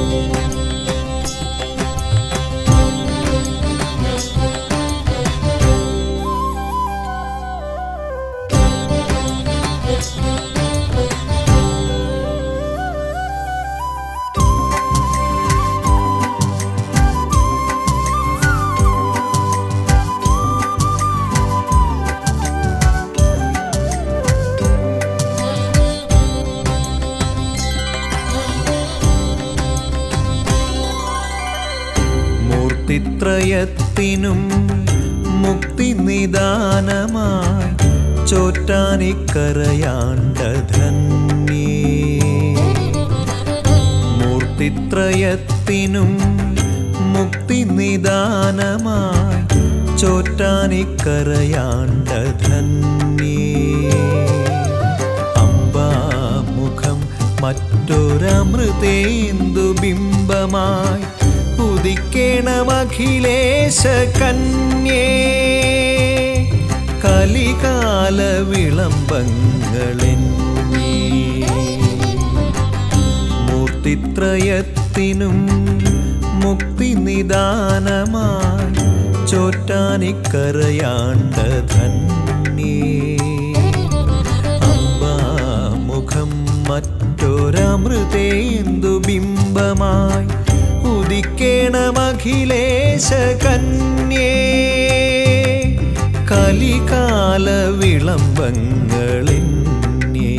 മൂർത്തിത്രയത്തിനും മുക്തി നിദാനമായി ചോറ്റാനിക്കരയാണ്ട ധന്യേ മൂർത്തിത്രയത്തിനും മുക്തി നിദാനമായി ചോറ്റാനിക്കരയാണ്ട ധന്യേ അമ്പാമുഖം മറ്റൊരമൃതേന്ദു ബിംബമായി ഉദിക്കണമഖിലേശ കന്യേ കലികാല വിളംബങ്ങളെന്നീ മൂർത്തിത്രയത്തിനും മുക്തി നിദാനമായി ചോറ്റാനിക്കരയാണ്ട ധന്യേ അമ്പാമുഖം മറ്റൊരമൃതേന്ദു ബിംബമായി ഉദിക്കണമഖിലേശ കന്യേ കലികാല വിളംബങ്ങളിന്നേ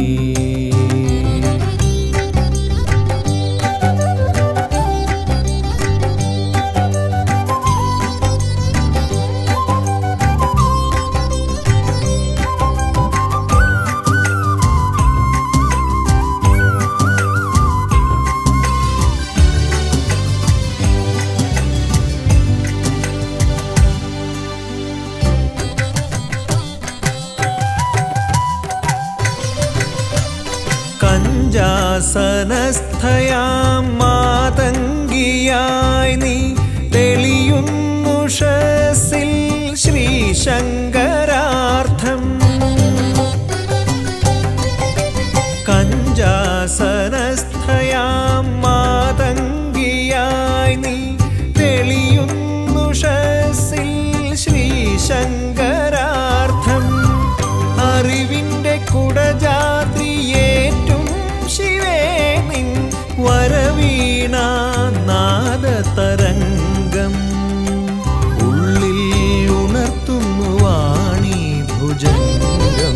കഞ്ചാസനസ്ഥയാം മാതങ്കിയായി നീ തെളിയുന്നുഷസിൽ ശ്രീശങ്കരാർത്ഥം കഞ്ചാസനസ്ഥയാം മാതങ്കിയായി നീ തെളിയുന്നുഷസിൽ ശ്രീശങ്കരാർത്ഥം അറിവിന്റെ കുടജാത്രിയേറ്റും ശിവേ നിൻ വരവീണ നാദതരംഗം ഉള്ളിൽ ഉണർത്തുന്നു വാണി ഭുജംഗം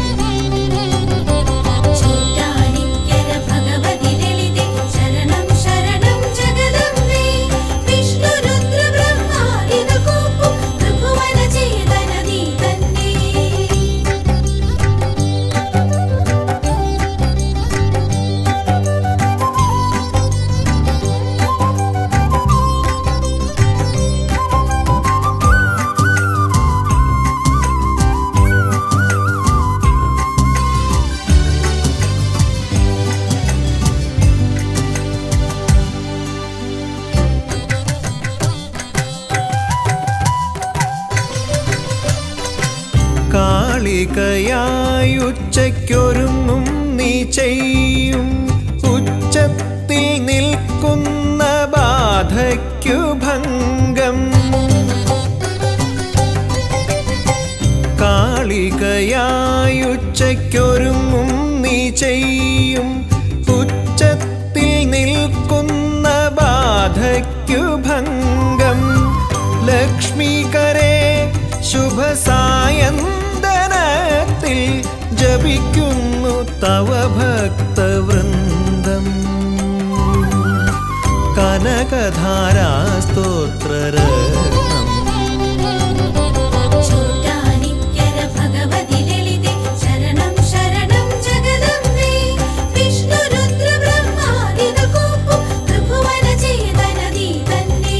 ചോറ്റാനിക്കര ഭഗവതി ലളിതേ ശരണം ശരണം ജഗദംബേ വിഷ്ണുരുദ്ര ബ്രഹ്മാദികൾ കൂപ്പും ത്രിഭുവന ചേതന നീ തന്നെ കാളികയായുച്ചയ്ക്കൊരുങ്ങും നീ ചെയ്യും ഉച്ചത്തിൽ നിൽക്കുന്ന ബാധയ്ക്കു ഭംഗം കാളികയായുച്ചയ്ക്കൊരുങ്ങും നീ ചെയ്യും ഉച്ചത്തിൽ നിൽക്കുന്ന ബാധയ്ക്കു ഭംഗം ലക്ഷ്മികരെ ശുഭസായന്തനത്തിൽ ജപിക്കുന്നു തവ ഭക്തവൃന്ദം കനകധാരാസ്തോത്രരത്നം ചോറ്റാനിക്കര ഭഗവതി ലളിതേ ശരണം ശരണം ജഗദംബേ വിഷ്ണുരുദ്ര ബ്രഹ്മാദികൾ കൂപ്പും ത്രിഭുവന ചേതന നീ തന്നെ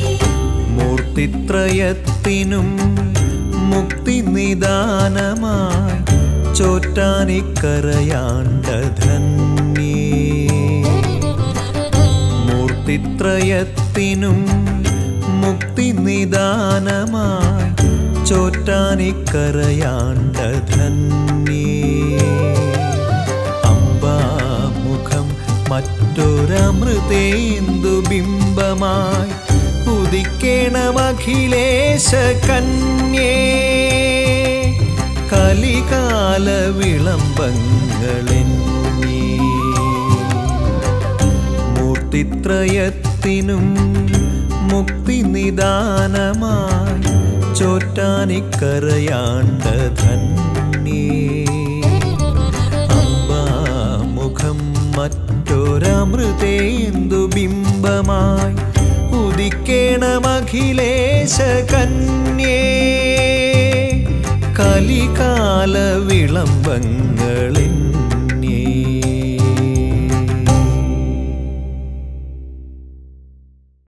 മൂർത്തിത്രയത്തിനും മുക്തി നിദാനമായി ചോറ്റാനിക്കരയാണ്ട ധന്യേ മൂർത്തിത്രയത്തിനും മുക്തി നിദാനമായി ചോറ്റാനിക്കരയാണ്ട ധന്യേ അമ്പാമുഖം മറ്റൊരമൃതേന്ദു ബിംബ ബിംബമായി ഉദിക്കേണമഖിലേശ കന്യേ കലികാല വിളംബങ്ങളെന്നീ മൂർത്തിത്രയത്തിനും മുക്തി നിദാനമായി ചോറ്റാനിക്കരയാണ്ട ധന്യേ അമ്പാമുഖം മറ്റൊരമൃതേന്ദു ബിംബമായി ഉദിക്കേണമഖിലേശ കന്യേ കലികാല വിളംബങ്ങളെ